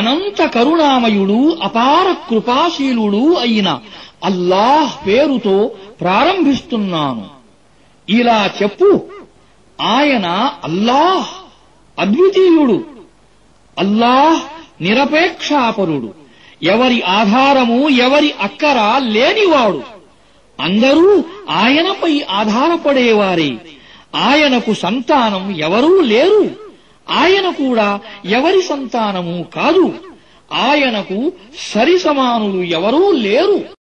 అనంత కరుణామయుడు అపార కృపాశీలుడు అయిన అల్లాహ్ పేరుతో ప్రారంభిస్తున్నాను ఇలా చెప్పు ఆయన అల్లాహ్ అద్వితీయుడు అల్లాహ్ నిరపేక్షాపరుడు ఎవరి ఆధారము ఎవరి అక్కర లేనివాడు అందరూ ఆయనపై ఆధారపడేవారే ఆయనకు సంతానం ఎవరూ లేరు ఆయన కూడా ఎవరి సంతానము కాదు ఆయనకు సరిసమానులు ఎవరూ లేరు